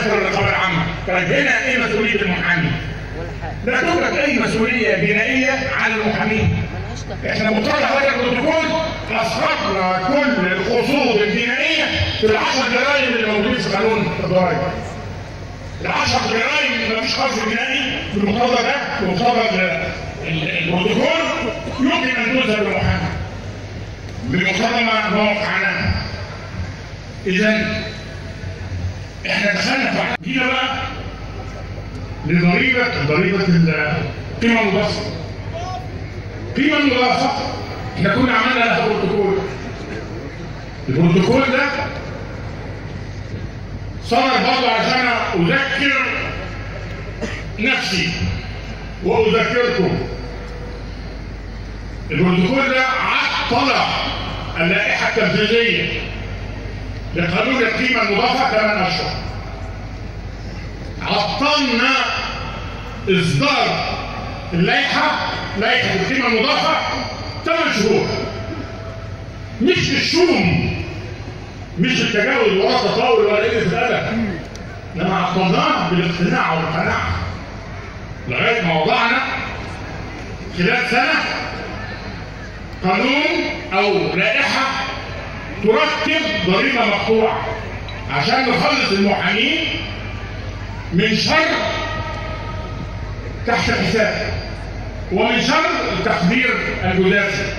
داخل الرقابه العامه طيب هنا ايه مسؤوليه المحامي؟ لا توجد اي مسؤوليه جنائيه على المحامين احنا مضطر هذا البروتوكول اسقطنا كل الخصوص الجنائيه في العشر جرائم اللي موجودين في قانون الضرائب العشر جرائم ما فيش قصد جنائي في المقتضى ده في مقتضى البروتوكول يمكن ان تذهب للمحامي بمقتضى ما وقعناه اذا احنا دخلنا في جينا بقى لضريبه ضريبه القيمه المضافه القيمه المضافه احنا كنا عملنا لها بروتوكول البروتوكول ده صار برضه عشان اذكر نفسي واذكركم البروتوكول ده عطل اللائحه التنفيذيه لقانون القيمه المضافه ثمان اشهر عطلنا اصدار اللائحه لائحه القيمه المضافه ثمان شهور مش الشوم مش التجاوز ولا التطاول ولا قله الادب انما عطلناه بالاقتناع والقناعه لغايه ما وضعنا خلال سنه قانون او لائحه ترتب ضريبه مقطوعه عشان نخلص المحامين من شر تحت حساب ومن شر تخدير الجداسي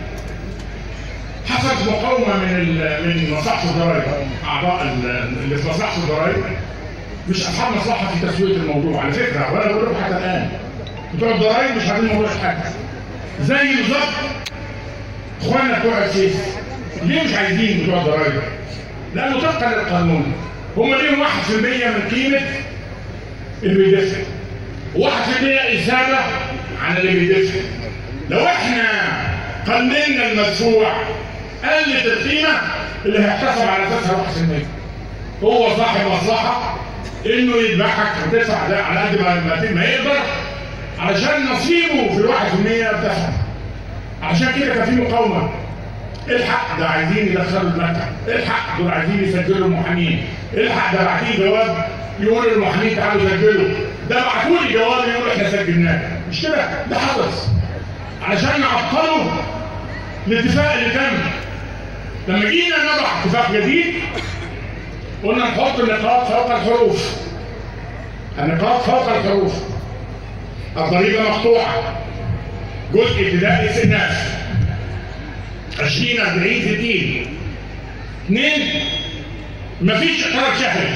حصلت مقاومه من من مصلحه الضرائب اعضاء اللي في مصلحه الضرائب مش اصحاب مصلحه في تسويه الموضوع على فكره ولا بقول لكم حتى الان بتوع الضرائب مش عايزين الموضوع حاجه زي بالظبط اخواننا بتوع السيس ليه مش عايزين بتوع الضرائب؟ لانه طبقا للقانون هم ليهم 1% من قيمه اللي بيدفع 1% اثابه عن اللي بيدفع لو احنا قننا المدفوع قلت القيمه اللي هيحتسب على اساسها 1% هو صاحب مصلحه انه يذبحك وتدفع ده على قد ما ما يقدر علشان نصيبه في الواحد في المية ارتفع عشان كده كان في مقاومه الحق ده عايزين يدخلوا المكتب الحق دول عايزين يسجلوا المحامين الحق ده بعتين جواب يقول للمحامين تعالوا سجلوا ده بعتوا لي جواب يقول احنا سجلناه مش كده ده حدث علشان نعطلوا الاتفاق اللي تم لما جينا نضع اتفاق جديد قلنا نحط النقاط فوق الحروف النقاط فوق الحروف الضريبه مقطوعه جزء ابتدائي استئناف 20 40 60 اثنين مفيش اقرار شهري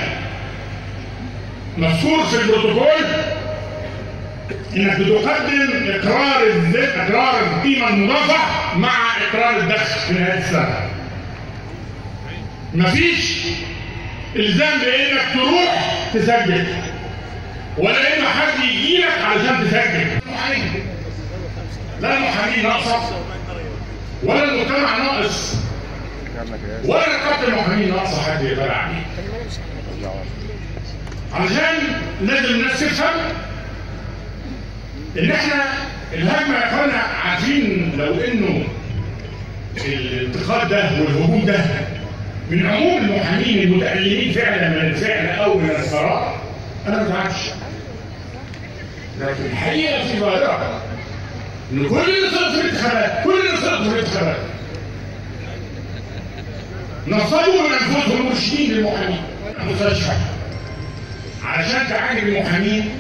مذكور في البروتوكول انك بتقدم اقرار الذات اقرار القيمه المضافه مع اقرار الدخل في نهايه السنه مفيش الزام بانك تروح تسجل ولا ان حد يجي لك علشان تسجل لا المحامين ناقصه ولا المجتمع ناقص ولا نقابه المحامين ناقصه حد يقدر عليه علشان لازم الناس تفهم ان احنا الهجمه يا اخوانا عارفين لو انه الانتقاد ده والهجوم ده من عموم المحامين المتألمين فعلا من الفعل او من الثراء انا ما بزعلش لكن الحقيقه في ظاهره ان كل اللي صرف في الانتخابات كل اللي صرف في الانتخابات نصبوا من انفسهم مرشدين للمحامين مستشفى علشان تعالج المحامين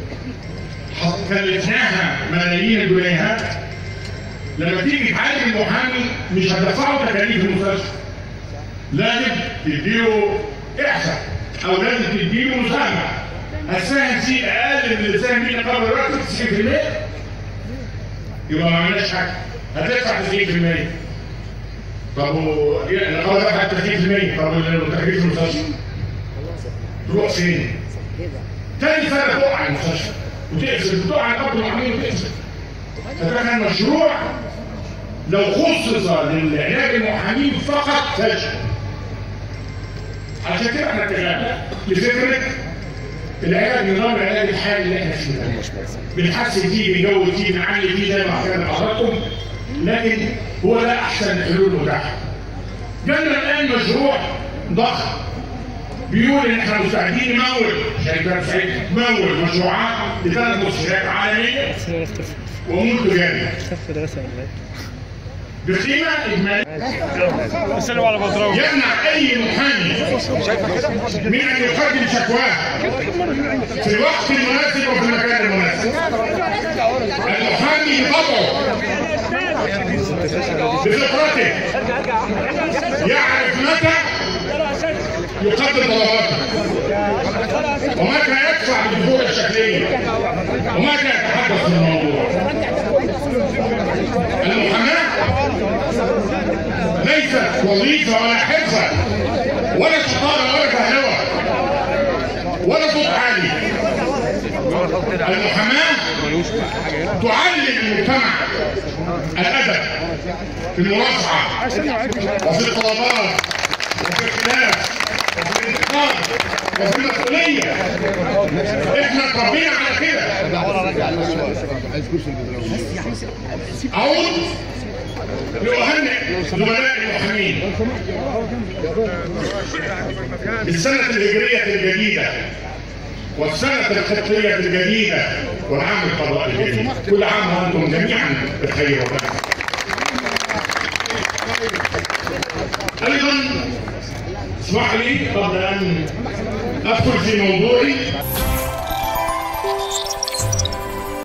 كلفناها ملايين الجنيهات لما تيجي تعالج المحامي مش هتدفعه تكاليف المستشفى لازم تديله احساء او لازم تديله مساهمه هتساهم فيه اقل من اللي ساهم فيه قبل الوقت 90% يبقى ما عملناش حاجه هتدفع 90% طب و النقابه دفعت 30% طب وتكاليف المستشفى تروح فين؟ تاني سنه تقع المستشفى وتقفل بتقع عن قبل المحامين وتقفل فده كان مشروع لو خصص للعلاج المحامين فقط فشل عشان كده احنا اتجهنا لفكره العلاج نظام العلاج الحالي اللي احنا فيه بنحسن فيه بنجود فيه بنعلي فيه زي ما حكينا لحضراتكم لكن هو ده احسن الحلول المتاحه. جالنا الان مشروع ضخم بيقول ان احنا مستعدين نمول شركات سعيد تمول مشروعات لثلاث مستشفيات عالميه ومنتجات بقيمه اجماليه سلموا على بدراوي يمنع اي محامي من ان يقدم شكواه في الوقت المناسب وفي المكان المناسب المحامي بطبعه بفطرته يعرف متى يقدم طلباته ومتى يدفع بالدفوع الشكليه ومتى يتحدث في الموضوع المحاماه ليست وظيفه ولا حرفه ولا شطاره ولا فهلوه ولا صوت عالي المحاماه تعلم المجتمع الادب في المرافعه وفي الطلبات وفي الخلاف وفي الانتقاد وفي المسؤوليه احنا اتربينا على كده اعود لأهنئ زملاء المحامين بالسنة الهجرية الجديدة والسنة الخطية الجديدة والعام القضائي الجديد كل عام وأنتم جميعا بخير وبركة أيضا اسمح لي قبل أن أدخل في موضوعي